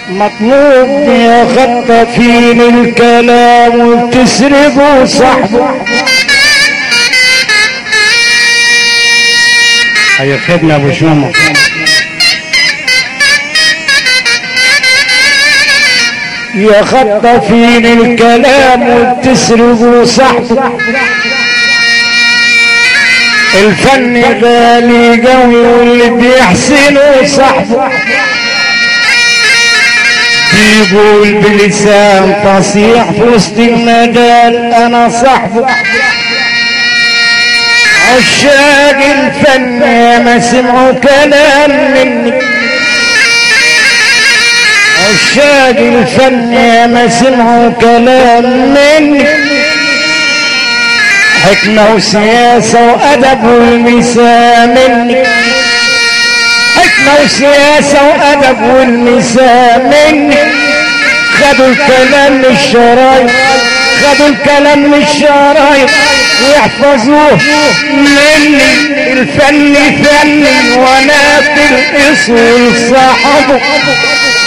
مطلوب يا خطافين الكلام وتسرقوا صاحبه هيا خدنا ابو شومه يا خطافين الكلام وتسرقوا صاحبه الفن غالي قوي واللي بيحسنوا صاحبه بيقول بلسان فصيح في وسط المجال انا صاحبه عشاق الفن ما سمعوا كلام مني عشاق الفن ما سمعوا كلام مني حكمة وسياسة وأدب والمساء مني حكمة وسياسة وأدب والمساء مني خدوا الكلام من الشرايط خدوا الكلام من الشرايط ويحفظوه مني الفن فني وانا في الاصول صاحبه